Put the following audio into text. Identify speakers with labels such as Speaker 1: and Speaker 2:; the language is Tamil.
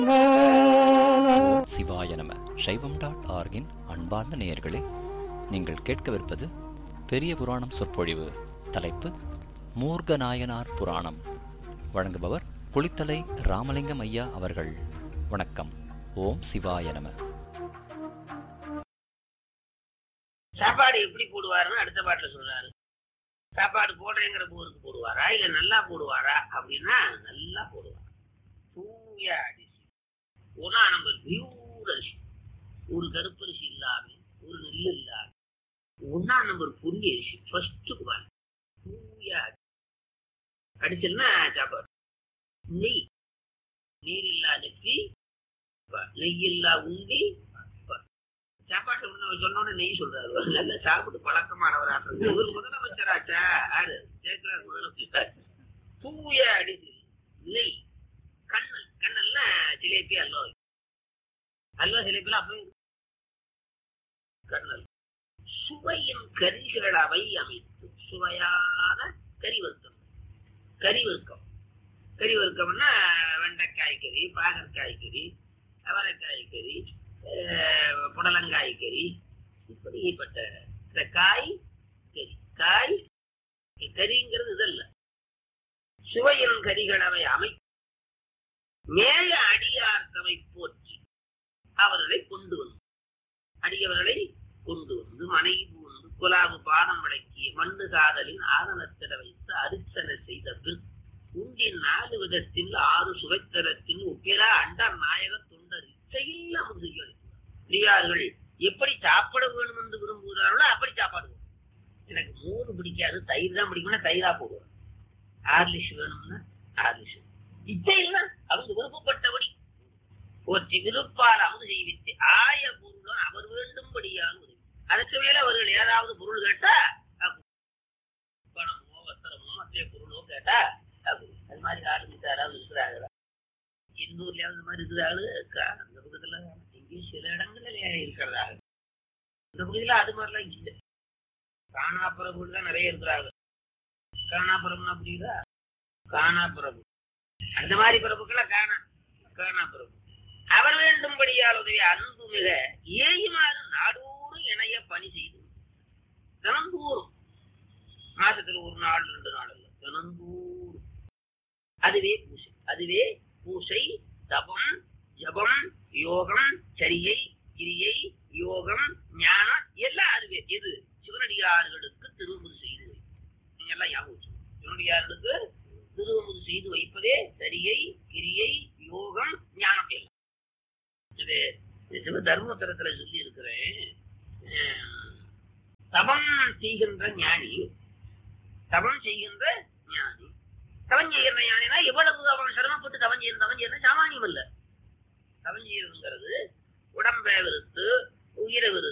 Speaker 1: சிவாய நம சைவம் டாட் ஆர்கின் அன்பார்ந்த நேயர்களே நீங்கள் கேட்கவிருப்பது பெரிய புராணம் சொற்பொழிவு தலைப்பு மூர்கநாயனார் புராணம் வழங்குபவர் குளித்தலை ராமலிங்கம் ஐயா அவர்கள் வணக்கம் ஓம் சிவாய நம
Speaker 2: சாப்பாடு எப்படி போடுவாருன்னு அடுத்த பாட்டுல சொல்றாரு சாப்பாடு போடுறேங்கிற ஊருக்கு போடுவாரா இல்ல நல்லா போடுவாரா அப்படின்னா நல்லா போடுவார் தூய அரிசி ஒன்னா நம்பர் பியூர் அரிசி ஒரு கருப்பரிசி இல்லாம ஒரு நெல் இல்லாம ஒன்னா நம்பர் பொன்னி அரிசி ஃபர்ஸ்ட் குவால் தூய அரிசி அடிச்சல்னா சாப்பாடு நெய் நீர் இல்லா நெற்றி நெய் இல்லா உண்டி சாப்பாட்டு உணவு சொன்னோன்னு நெய் சொல்றாரு நல்ல சாப்பிட்டு பழக்கமானவராக இவர் முதலமைச்சராச்சா யாரு ஜெயக்குமார் முதலமைச்சர் தூய அடிச்சு நெய் கண்ணல் கண்ணல்னா ஜிலேபி அல்வா அல்வா ஜிலேபிலாம் அப்பவே இருக்கு. கண்ணல் சுவையின் கரிகளவை அமைத்து சுவையான கறிவர்க்கம் கறிவர்க்கம் கறிவர்க்கம்னா வெண்டைக்காய் கறி பாகற்காய் கறி அவரைக்காய் கறி அஹ், புடலங்காய் கறி இப்படிப்பட்ட இந்த காய் கறி காய் கறிங்கிறது இதல்ல சுவையின் கரிகளவை அமை மேய அடியார்த்தமை போற்றி அவர்களை கொண்டு வந்து அடியவர்களை கொண்டு வந்து மனைவி வந்து குலாவு பாதம் வழங்கிய மண்ணு காதலின் ஆதனத்திட வைத்து அரிச்சனை செய்த பின் உண்டின் நாலு விதத்தில் ஆறு சுவைத்தரத்தில் ஒப்பிலா அண்டர் நாயக தொண்டர் இச்சையில் அமுது செய்யார்கள் எப்படி சாப்பிட வேணும் என்று விரும்புகிறார்களோ அப்படி சாப்பாடு வேணும். எனக்கு மோர் பிடிக்காது தயிர் தான் பிடிக்கும்னா தயிரா போடுவேன் ஆர்லிஷ் வேணும்னா ஆர்லிஷ் இச்சையில் அவங்க விருப்பப்பட்டபடி போற்றி விருப்பால் அமுது செய்வித்து ஆய பொருளும் அவர் வேண்டும்படியான உதவி அதற்கு மேல அவர்கள் ஏதாவது பொருள் கேட்டா அஹ் பணமோ வஸ்திரமோ மற்ற பொருளோ கேட்டா அஹ் அது மாதிரி ஆளுங்க யாராவது இருக்கிறாங்களா எந்த ஊர்லயாவது இந்த மாதிரி இருக்கிறாரு க- அந்த பக்கத்துல எங்கேயும் சில இடங்கள்ல இருக்கிறதா இந்த பகுதியில அது மாதிரிலாம் இல்லை காணாப்புறவுல தான் நிறைய இருக்கிறாங்க காணாப்புறம்னா புரியுதா காணாப்புறவு அந்த மாதிரி பிறப்புக்கெல்லாம் காணா காணாப்புறவு அவர் வேண்டும்படியால் உதவி அன்பு மிக ஏயுமாறு நாடோறும் இணைய பணி செய்து தினந்தோறும் மாசத்துல ஒரு நாள் ரெண்டு நாள் இல்ல தினந்தோறும் அதுவே பூசை அதுவே பூசை தபம் ஜபம் யோகம் சரியை கிரியை யோகம் ஞானம் எல்லாம் அதுவே எது சிவனடியார்களுக்கு திருமுது செய்து வை. நீங்க எல்லாம் ஞாபகம் வச்சுக்கணும். சிவனடியார்களுக்கு திருமுது செய்து வைப்பதே சரியை கிரியை யோகம் ஞானம் எல்லாம் இது இது சிவ தர்மத்திரத்துல சொல்லி இருக்கிறேன் அஹ், தபம் செய்கின்ற ஞானி தபம் செய்கின்ற ஞானி தவம் செய்கிற ஞானினா எவ்வளவு அவன் சிரமப்பட்டு தவம் செய்யணும் தவம் செய்யணும் சாமானியம் இல்ல தவம் செய்யறதுங்கிறது உடம்பை வெறுத்து